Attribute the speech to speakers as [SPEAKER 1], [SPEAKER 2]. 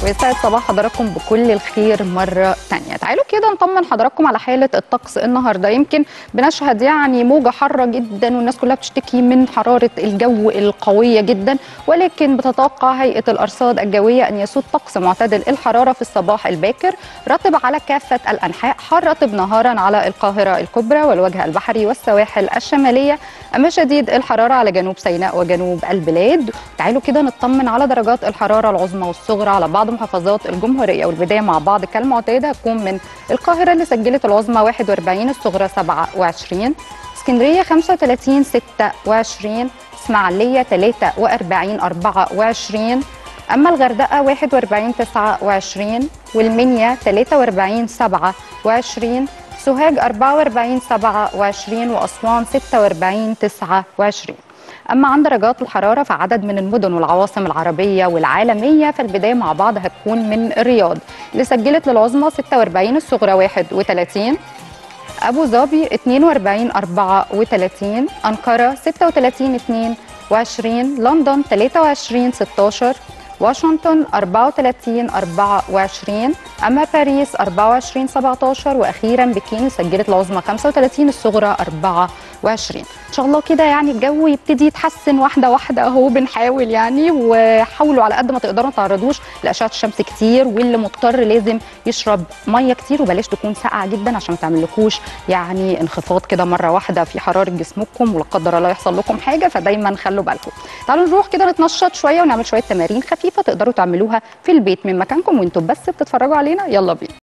[SPEAKER 1] ويسعد صباح حضراتكم بكل الخير مرة تانية تعالوا كده نطمن حضراتكم على حالة الطقس النهاردة يمكن بنشهد يعني موجة حارة جدا والناس كلها بتشتكي من حرارة الجو القوية جدا ولكن بتتوقع هيئة الأرصاد الجوية أن يسود طقس معتدل الحرارة في الصباح الباكر رطب على كافة الأنحاء حر رطب نهارا على القاهرة الكبرى والوجه البحري والسواحل الشمالية أما شديد الحرارة على جنوب سيناء وجنوب البلاد تعالوا كده نطمن على درجات الحرارة العظمى والصغرى على بعض محافظات الجمهورية والبداية مع بعض كالمعتاد هتكون من القاهرة اللي سجلت العظمى 41 الصغرى 27 اسكندرية 35 26 اسماعيلية 43 24 أما الغردقة 41 29 والمنيا 43 27 سوهاج 44 27 وأسوان 46 29 أما عن درجات الحرارة فعدد من المدن والعواصم العربية والعالمية فالبداية مع بعض هتكون من الرياض اللي سجلت للعظمى 46 الصغرى 31 أبو ظبي 42 34 أنقرة 36 22 لندن 23 16 واشنطن 34 24 أما باريس 24 17 وأخيرا بكين سجلت العظمى 35 الصغرى 24 إن شاء الله كده يعني الجو يبتدي يتحسن واحدة واحدة أهو بنحاول يعني وحاولوا على قد ما تقدروا ما تعرضوش لأشعة الشمس كتير واللي مضطر لازم يشرب مية كتير وبلاش تكون ساقعة جدا عشان ما تعملكوش يعني انخفاض كده مرة واحدة في حرارة جسمكم ولا قدر الله يحصل لكم حاجة فدايما خلوا بالكم تعالوا نروح كده نتنشط شوية ونعمل شوية تمارين خفيفة تقدروا تعملوها في البيت من مكانكم وانتم بس بتتفرجوا علينا يلا بينا